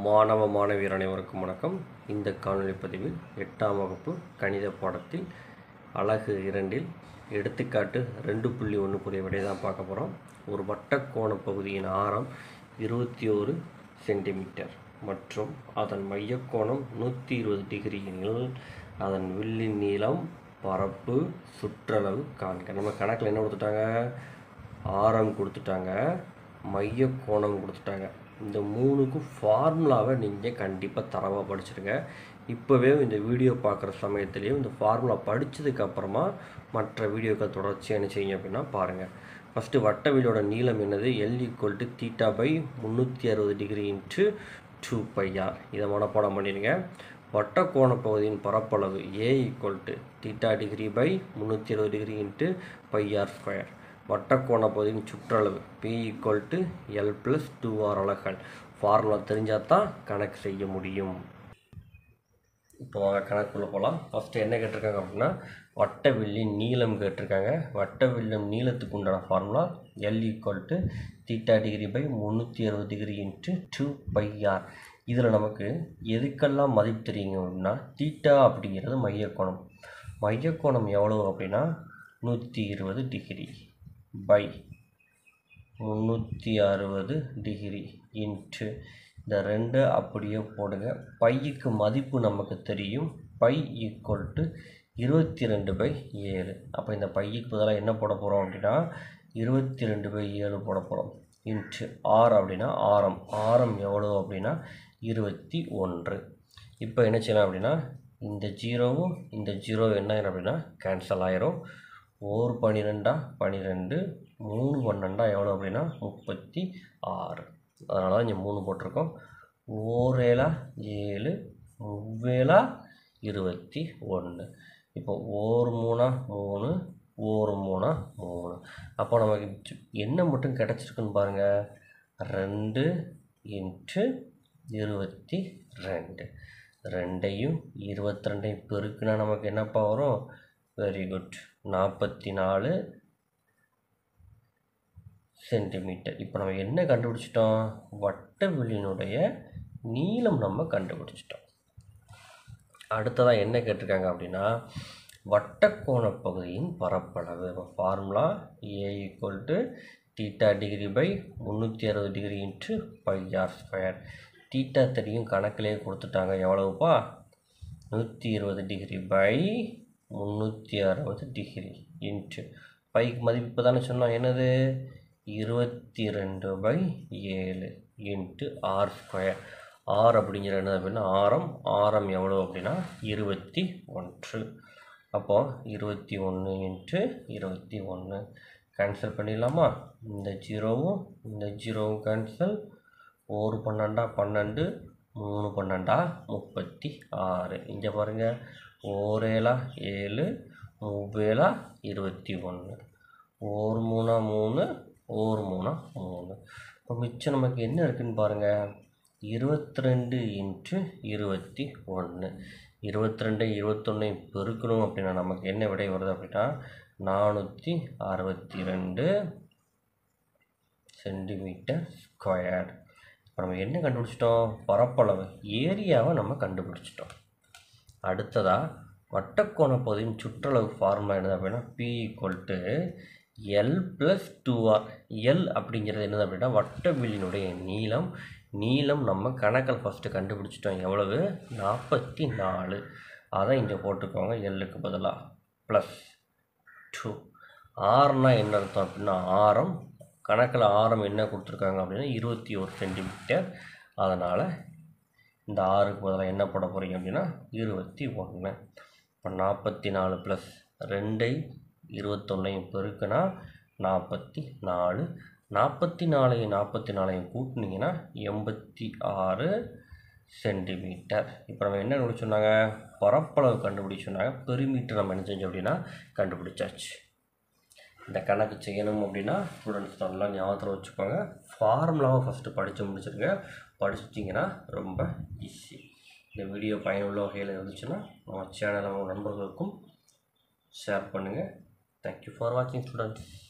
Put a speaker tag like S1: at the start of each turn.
S1: மாணவ மாணவியர் அனைவருக்கும் வணக்கம் இந்த காணொளி பதிவில் எட்டாம் வகுப்பு கணித பாடத்தில் அலகு இரண்டில் எடுத்துக்காட்டு ரெண்டு புள்ளி ஒன்றுக்குரிய விடை தான் பார்க்க போகிறோம் ஒரு வட்டக்கோண பகுதியின் ஆரம் இருபத்தி ஒரு சென்டிமீட்டர் மற்றும் அதன் மையக்கோணம் நூற்றி இருபது டிகிரி எனில் அதன் வில்லின் நீளம் பரப்பு சுற்றளவு காண்க நம்ம கணக்கில் என்ன கொடுத்துட்டாங்க ஆரம் கொடுத்துட்டாங்க மைய கோணம் கொடுத்துட்டாங்க இந்த மூணுக்கும் ஃபார்முலாவை நீங்கள் கண்டிப்பாக தரவாக படிச்சிருங்க இப்போவே இந்த வீடியோ பார்க்குற சமயத்துலேயும் இந்த ஃபார்முலா படித்ததுக்கப்புறமா மற்ற வீடியோக்கள் தொடர்ச்சியாக என்ன செய்யுங்க அப்படின்னா பாருங்கள் ஃபஸ்ட்டு வட்ட விலோட நீளம் என்னது L equal to theta by முந்நூற்றி அறுபது டிகிரி இன்ட்டு டூ பையார் இதை மனப்பாடம் பண்ணிடுங்க வட்ட கோண பகுதியின் பரப்பளவு A equal to theta degree by முந்நூற்றி அறுபது டிகிரி இன்ட்டு பையார் ஸ்கொயர் வட்டக்கோண பகுதியின் சுற்றளவு P equal to L plus two R அலகுகள் ஃபார்முலா தெரிஞ்சால் தான் கணக்கு செய்ய முடியும் இப்போ வாங்க கணக்குள்ளே போகலாம் ஃபஸ்ட்டு என்ன கேட்டிருக்காங்க அப்படின்னா வட்ட வில்லின் நீளம் கேட்டிருக்காங்க வட்ட வில்லம் நீளத்துக்கு உண்டான formula L equal to theta degree by முந்நூற்றி அறுபது degree into two pi R இதில் நமக்கு எதுக்கெல்லாம் மதிப்பு தெரியுங்க அப்படின்னா தீட்டா அப்படிங்கிறது மையக்கோணம் மையக்கோணம் எவ்வளோ அப்படின்னா நூற்றி இருபது டிகிரி பை முந்நூற்றி அறுபது டிகிரி இன்ட்டு இந்த ரெண்டு அப்படியே போடுங்க பையுக்கு மதிப்பு நமக்கு தெரியும் பை ஈக்குவல் டு இருபத்தி ரெண்டு பை ஏழு அப்போ இந்த பையுக்கு பதிலாக என்ன போட போகிறோம் அப்படின்னா இருபத்தி ரெண்டு பை ஏழு போட போகிறோம் இன்ட்டு ஆர் அப்படின்னா ஆரம் ஆரம் எவ்வளோ அப்படின்னா இருபத்தி ஒன்று இப்போ என்ன செய்யலாம் அப்படின்னா இந்த ஜீரோவும் இந்த ஜீரோ என்ன ஆயிரும் அப்படின்னா கேன்சல் ஆயிரும் ஓர் பன்னிரெண்டா பன்னிரெண்டு மூணு பன்னெண்டா எவ்வளோ அப்படின்னா முப்பத்தி ஆறு அதனால தான் இங்கே மூணு போட்டிருக்கோம் ஓரேலா ஏழு மூவேலா இருபத்தி ஒன்று இப்போ ஓர் மூணா மூணு ஓர் மூணா மூணு அப்போ நமக்கு ஜு- என்ன மட்டும் கிடச்சிருக்குன்னு பாருங்கள் ரெண்டு இன்ட்டு இருபத்தி ரெண்டு ரெண்டையும் இருபத்தி ரெண்டையும் பெருக்குனா நமக்கு என்னப்பா வரும் வெரி குட் நாற்பத்தி நாலு சென்டிமீட்டர் இப்போ நம்ம என்ன கண்டுபிடிச்சிட்டோம் வட்ட வில்லினுடைய நீளம் நம்ம கண்டுபிடிச்சிட்டோம் அடுத்ததாக என்ன கேட்டிருக்காங்க அப்படின்னா வட்டக்கோண பகுதியின் பரப்பளவு formula A equal to theta degree by முந்நூற்றி அறுபது degree into pi R square theta தெரியும் கணக்கிலே கொடுத்துட்டாங்க எவ்வளவுப்பா நூற்றி இருபது டிகிரி பை முந்நூற்றி அறுபது டிகிரி இன்ட்டு பைக்கு மதிப்பு இப்போ தானே சொன்னோம் என்னது இருபத்தி ரெண்டு பை ஏழு இன்ட்டு ஆர் ஸ்கொயர் ஆர் அப்படிங்கிற என்னது அப்படின்னா ஆரம் ஆரம் எவ்வளோ அப்படின்னா இருபத்தி ஒன்று அப்போது இருபத்தி ஒன்று இன்ட்டு இருபத்தி ஒன்று கேன்சல் பண்ணிடலாமா இந்த ஜீரோவும் இந்த ஜீரோவும் கேன்சல் ஒரு பன்னெண்டா பன்னெண்டு மூணு பன்னெண்டா முப்பத்தி ஆறு இங்கே பாருங்கள் ஓரேலா ஏழு மூவேலா இருபத்தி ஒன்று ஒரு மூணா மூணு ஒரு மூணா மூணு இப்போ மிச்சம் நமக்கு என்ன இருக்குன்னு பாருங்கள் இருபத்தி ரெண்டு இன்ட்டு இருபத்தி ஒன்று இருபத்தி ரெண்டு இருபத்தொன்னையும் பெருக்கணும் அப்படின்னா நமக்கு என்ன விடை வருது அப்படின்னா நானூற்றி அறுபத்தி ரெண்டு சென்டிமீட்டர் ஸ்கொயர் இப்போ நம்ம என்ன கண்டுபிடிச்சிட்டோம் பரப்பளவு ஏரியாவை நம்ம கண்டுபிடிச்சிட்டோம் அடுத்ததாக வட்டக்கோண பகுதியின் சுற்றளவு ஃபார்முலா என்னது அப்படின்னா P equal to L plus two R L அப்படிங்கிறது என்னது அப்படின்னா வட்ட வில்லினுடைய நீளம் நீளம் நம்ம கணக்கில் ஃபஸ்ட்டு கண்டுபிடிச்சிட்டோம் எவ்வளவு நாற்பத்தி நாலு அதை இங்கே போட்டுக்கோங்க எல்லுக்கு பதிலாக ப்ளஸ் டூ ஆறுனா என்ன அர்த்தம் அப்படின்னா ஆரம் கணக்கில் ஆரம் என்ன கொடுத்துருக்காங்க அப்படின்னா இருபத்தி ஒரு சென்டிமீட்டர் அதனால் இந்த ஆறுக்கு பதிலாக என்ன போட போகிறீங்க அப்படின்னா இருபத்தி ஒன்று இப்போ நாற்பத்தி நாலு ப்ளஸ் ரெண்டை இருபத்தொன்னையும் பெருக்குனா நாற்பத்தி நாலு நாற்பத்தி நாலையும் நாற்பத்தி நாலையும் கூட்டினீங்கன்னா எண்பத்தி ஆறு சென்டிமீட்டர் இப்போ நம்ம என்ன கண்டுபிடிச்சோன்னாங்க பரப்பளவு கண்டுபிடிச்சோன்னாங்க பெருமீட்டர் நம்ம என்ன செஞ்சோம் அப்படின்னா கண்டுபிடிச்சாச்சு இந்த கணக்கு செய்யணும் அப்படின்னா ஸ்டூடெண்ட்ஸ் நல்லா ஞாபகத்தில் வச்சுக்கோங்க ஃபார்முலாவை ஃபஸ்ட்டு படித்து முடிச்சிருங்க படிச்சிட்டிங்கன்னா ரொம்ப ஈஸி இந்த வீடியோ பயனுள்ள வகையில் இருந்துச்சுன்னா நம்ம சேனலை உங்கள் நண்பர்களுக்கும் ஷேர் பண்ணுங்கள் தேங்க்யூ ஃபார் வாட்சிங் ஸ்டூடெண்ட்ஸ்